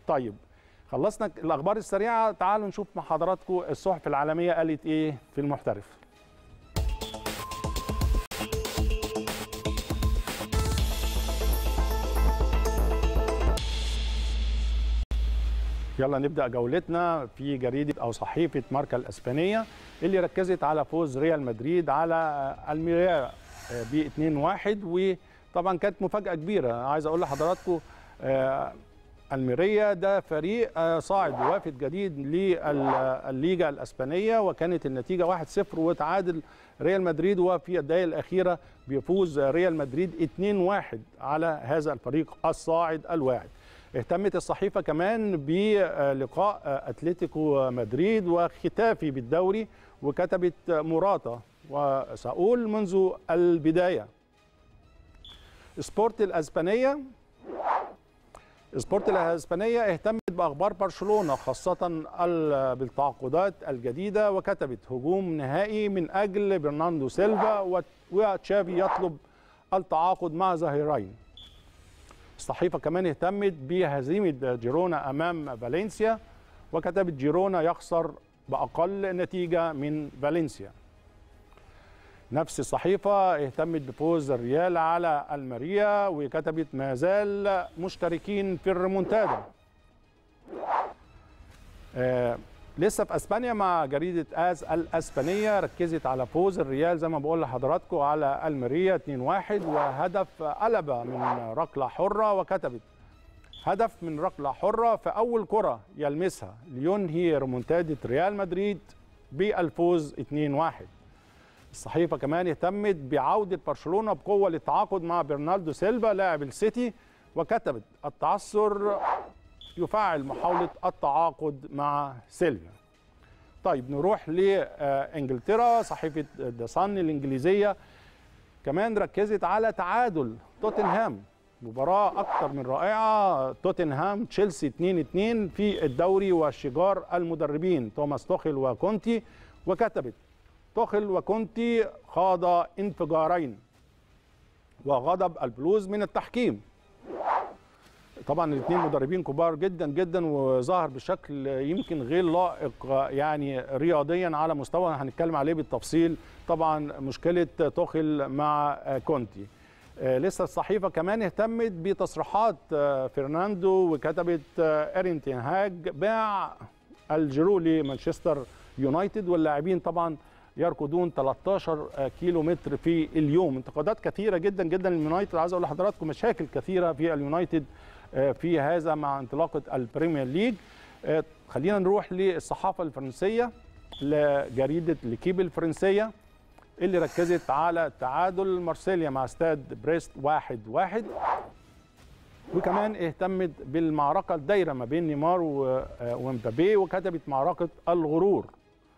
طيب خلصنا الاخبار السريعه تعالوا نشوف مع حضراتكم الصحف العالميه قالت ايه في المحترف يلا نبدا جولتنا في جريده او صحيفه ماركا الاسبانيه اللي ركزت على فوز ريال مدريد على الميريا ب 2-1 وطبعا كانت مفاجاه كبيره عايز اقول لحضراتكم الميريا ده فريق صاعد وافد جديد للليجا الاسبانيه وكانت النتيجه 1-0 وتعادل ريال مدريد وفي الدقائق الاخيره بيفوز ريال مدريد 2-1 على هذا الفريق الصاعد الواعد. اهتمت الصحيفه كمان بلقاء اتلتيكو مدريد وختافي بالدوري وكتبت موراتا وساقول منذ البدايه. سبورت الاسبانيه سبورت الاسبانيه اهتمت باخبار برشلونه خاصه بالتعاقدات الجديده وكتبت هجوم نهائي من اجل برناندو سيلفا وتشافي يطلب التعاقد مع ظهيرين. الصحيفه كمان اهتمت بهزيمه جيرونا امام فالنسيا وكتبت جيرونا يخسر باقل نتيجه من فالنسيا. نفس الصحيفة اهتمت بفوز الريال على الماريا وكتبت ما زال مشتركين في الريمونتادا آه لسه في اسبانيا مع جريدة آز الاسبانية ركزت على فوز الريال زي ما بقول لحضراتكم على الماريا 2-1 وهدف ألبا من ركلة حرة وكتبت هدف من ركلة حرة في أول كرة يلمسها لينهي ريمونتادة ريال مدريد بالفوز 2-1 الصحيفة كمان اهتمت بعودة برشلونة بقوة للتعاقد مع برناردو سيلفا لاعب السيتي وكتبت التعثر يفعل محاولة التعاقد مع سيلفا طيب نروح لإنجلترا صحيفة ذا صن الإنجليزية كمان ركزت على تعادل توتنهام مباراة أكثر من رائعة توتنهام تشيلسي 2-2 في الدوري وشجار المدربين توماس توخيل وكونتي وكتبت توخل وكونتي خاض انفجارين وغضب البلوز من التحكيم طبعا الاثنين مدربين كبار جدا جدا وظهر بشكل يمكن غير لائق يعني رياضيا على مستوى هنتكلم عليه بالتفصيل طبعا مشكله توخل مع كونتي لسه الصحيفه كمان اهتمت بتصريحات فرناندو وكتبت ارين تنهاج باع الجيرو لمانشستر يونايتد واللاعبين طبعا يركضون 13 كيلو متر في اليوم انتقادات كثيره جدا جدا لليونايتد عايز اقول لحضراتكم مشاكل كثيره في اليونايتد في هذا مع انطلاقه البريمير ليج خلينا نروح للصحافه الفرنسيه لجريده لكيب الفرنسيه اللي ركزت على تعادل مارسيليا مع استاد بريست واحد واحد وكمان اهتمت بالمعركه الدايره ما بين نيمار ومبابي وكتبت معركه الغرور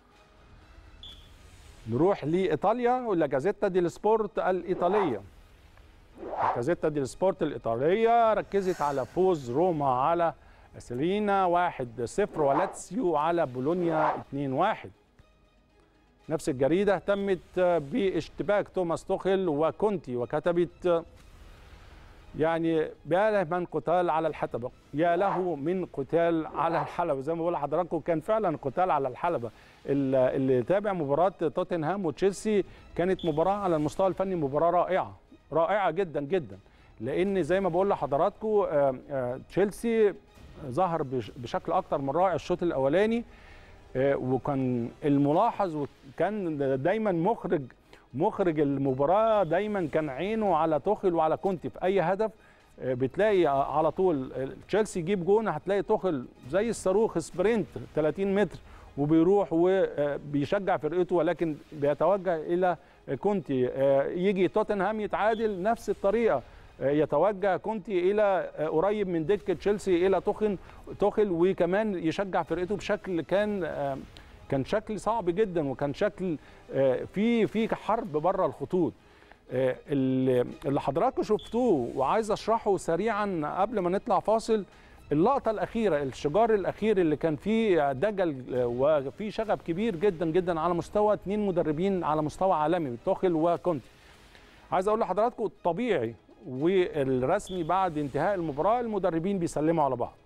نروح لايطاليا ولا جازيتا دي سبورت الايطاليه جازيتا دي سبورت الايطاليه ركزت على فوز روما على سيرينا 1-0 ولاتسيو على بولونيا 2-1 نفس الجريده اهتمت باشتباك توماس توخيل وكونتي وكتبت يعني يا له من قتال على الحلبة يا له من قتال على الحلبة زي ما بقول لحضراتكم كان فعلا قتال على الحلبة اللي تابع مباراة توتنهام وتشيلسي كانت مباراة على المستوى الفني مباراة رائعة رائعة جدا جدا لأن زي ما بقول لحضراتكم تشيلسي ظهر بشكل أكتر من رائع الشوط الأولاني وكان الملاحظ وكان دايما مخرج مخرج المباراه دايما كان عينه على توخل وعلى كونتي في اي هدف بتلاقي على طول تشيلسي يجيب جون هتلاقي توخل زي الصاروخ سبرنت 30 متر وبيروح وبيشجع فرقته ولكن بيتوجه الى كونتي يجي توتنهام يتعادل نفس الطريقه يتوجه كونتي الى قريب من دكه تشيلسي الى توخن توخل وكمان يشجع فرقته بشكل كان كان شكل صعب جدا وكان شكل في في حرب بره الخطوط اللي حضراتكم شفتوه وعايز اشرحه سريعا قبل ما نطلع فاصل اللقطه الاخيره الشجار الاخير اللي كان فيه دجل وفي شغب كبير جدا جدا على مستوى اثنين مدربين على مستوى عالمي توخل وكونتي عايز اقول لحضراتكم الطبيعي والرسمي بعد انتهاء المباراه المدربين بيسلموا على بعض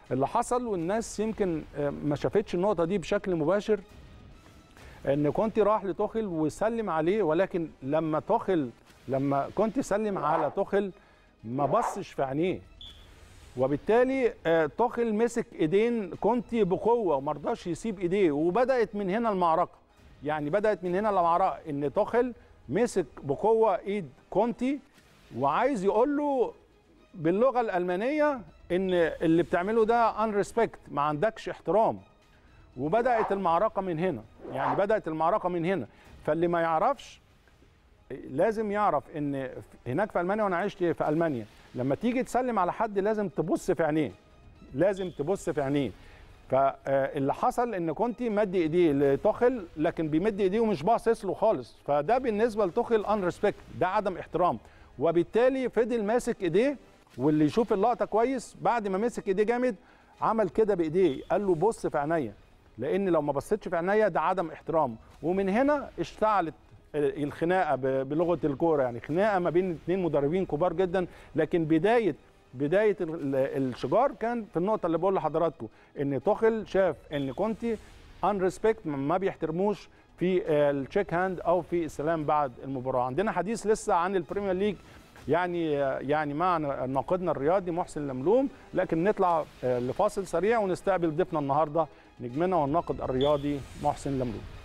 اللي حصل والناس يمكن آه، ما شافتش النقطه دي بشكل مباشر ان كونتي راح لتوخل وسلم عليه ولكن لما توخل لما كونتي سلم على توخل ما بصش في عينيه وبالتالي آه، توخل مسك ايدين كونتي بقوه وما رضاش يسيب ايديه وبدات من هنا المعركه يعني بدات من هنا المعركه ان توخل مسك بقوه ايد كونتي وعايز يقول له باللغه الالمانيه ان اللي بتعمله ده ان ريسبكت ما عندكش احترام وبدات المعركه من هنا يعني بدات المعركه من هنا فاللي ما يعرفش لازم يعرف ان هناك في المانيا وانا عشت في المانيا لما تيجي تسلم على حد لازم تبص في عينيه لازم تبص في عينيه فاللي حصل ان كنت مد ايديه لتوخل لكن بيمد ايديه ومش باصص له خالص فده بالنسبه لتوخل ان ريسبكت ده عدم احترام وبالتالي فضل ماسك ايديه واللي يشوف اللقطه كويس بعد ما مسك ايديه جامد عمل كده بايديه قال له بص في عينيا لان لو ما بصيتش في عينيا ده عدم احترام ومن هنا اشتعلت الخناقه ب- بلغه الكوره يعني خناقه ما بين اثنين مدربين كبار جدا لكن بدايه بدايه ال- الشجار كان في النقطه اللي بقول لحضراتكم ان توخل شاف ان كونتي ان ريسبكت ما بيحترموش في التشيك هاند او في السلام بعد المباراه عندنا حديث لسه عن البريمير ليج يعني يعني مع ناقدنا الرياضي محسن لملوم لكن نطلع لفاصل سريع ونستقبل ضيفنا النهارده نجمنا والناقد الرياضي محسن لملوم